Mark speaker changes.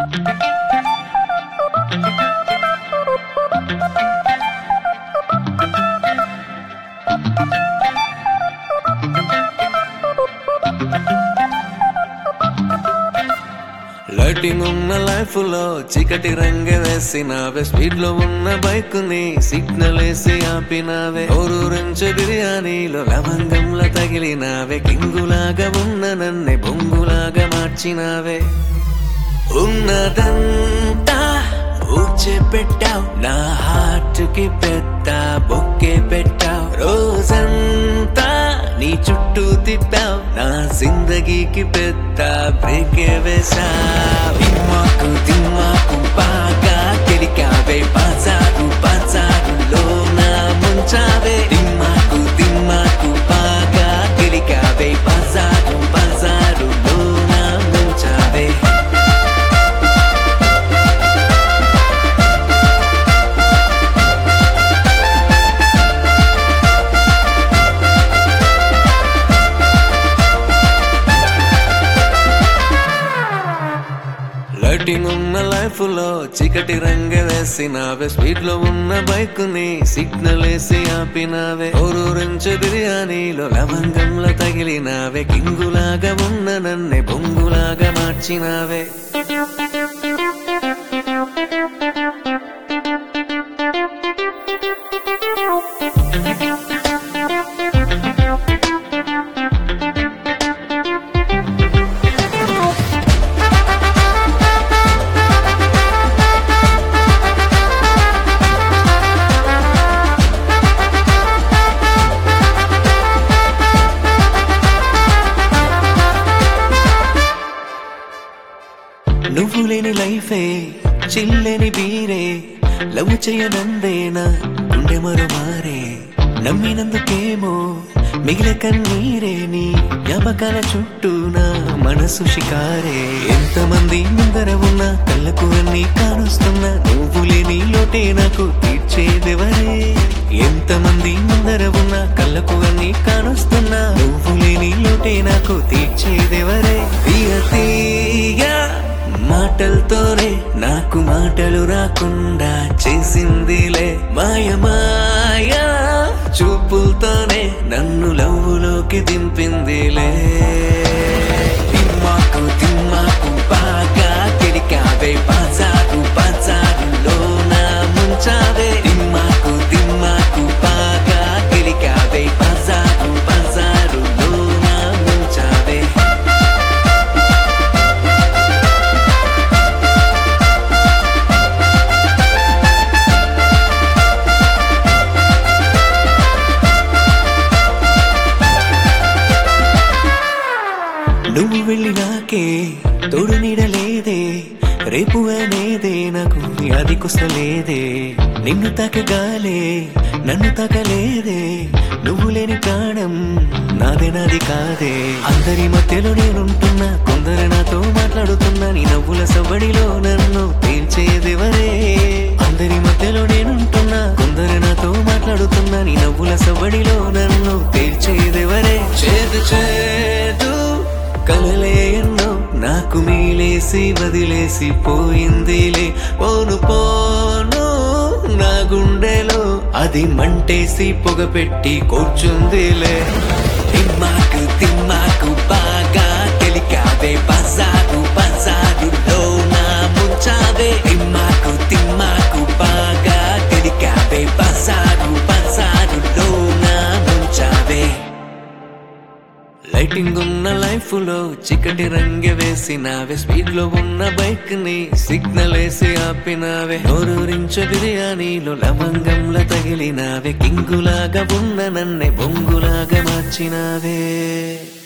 Speaker 1: lighting ఉన్న life లో చీకటి రంగ వేసినావే స్పీడ్ లో ఉన్న బైక్ ని సిగ్నల్ వేసి ఆపినావే ఊరూరించే బిర్యానీలో లవంగంలా తగిలినావే కింగులాగా ఉన్న నన్నే బొంగులాగా మార్చినావే ఉన్నదంతా ఊచే పెట్టావు నా హార్ట్ కి పెద్ద బొక్కే పెట్టావు రోజంతా నీ చుట్టూ తిప్పావు నా జిందగీకి పెద్ద బ్రేకే వేసావు దిమ్మాకు దిమ్మాకు బాగా కెలికావే బజారు బజారులో నా ముంచావే దిమ్మాకు దిమ్మాకు బాగా కెలికావే బజారు బజారులో నా ముంచావే లైటింగ్ ఉన్న లైఫ్ లో చీకటి రంగ వేసినావే స్పీడ్ లో ఉన్న బైక్ ని సిగ్నల్ వేసి ఆపినావే ఊరూరించే బిర్యానీలో లవంగంలో తగిలినావే కింగులాగా ఉన్న నన్నే బొంగులాగా మార్చినావే నువ్వు లేని లైఫే చిల్లేని బీరే లవ్ చేయనందేనా గుండె మరో మారే నమ్మినందుకేమో మిగిలే కన్నీరే నీ జ్ఞాపకాల చుట్టూ నా మనసు షికారే ఎంతమంది ముందర ఉన్నా కళ్ళకు అన్ని కానుస్తున్నా నువ్వు లేని లోటే నాకు తీర్చేదెవరే ఎంతమంది ముందర ఉన్నా కళ్ళకు అన్ని కానుస్తున్నా నువ్వు లేని లోటే నాకు తీర్చేదెవరే తీయ తీయ మాటలతోనే నాకు మాటలు రాకుండా చేసిందిలే మాయ మాయ చూపులతోనే నన్ను లవ్వులోకి దింపిందిలే తిమ్మాకు తిమ్మాకు బాగా కెడికావే బజారు బజారులో నా ముంచావే తిమ్మాకు తిమ్మాకు బాగా కెడికావే బజారు బజారులో నా ముంచావే నువ్వు వెళ్ళినాకే తోడు నీడలేదే రేపు అనేదే నాకు అది కుసలేదే నిన్ను తాకగాలే నన్ను తాకలేదే నువ్వు లేని ప్రాణం నాదే నాది కాదే అందరి మధ్యలో నేనుంటున్నా కొందరు నాతో మాట్లాడుతున్నా నీ నవ్వుల సవ్వడిలో నన్ను తేల్చేదెవరే అందరి మధ్యలో నేనుంటున్నా కొందరు నాతో మాట్లాడుతున్నా నీ నవ్వుల సవ్వడిలో నన్ను తేల్చేదెవరే చేదు చేదు కలలే ఎన్నో నాకు మీలేసి వదిలేసి పోయిందిలే పోను పోను నా గుండెలో అది మంటేసి పొగ పెట్టి కూర్చుందిలే తిమ్మాకు తిమ్మాకు బాగా కెలికావే బజారు బజారులో నా ముంచావే తిమ్మాకు తిమ్మాకు బాగా కెలికావే బజారు బజారులో నా ముంచావే లైటింగ్ ఉన్న లైఫ్ లో చికటి రంగె వేసినావే స్పీడ్ లో ఉన్న బైక్ ని సిగ్నల్ వేసి ఆపినావే నోరూరించే బిర్యానీలో లవంగంలో తగిలినావే కింగులాగా ఉన్న నన్నే బొంగులాగా మార్చినావే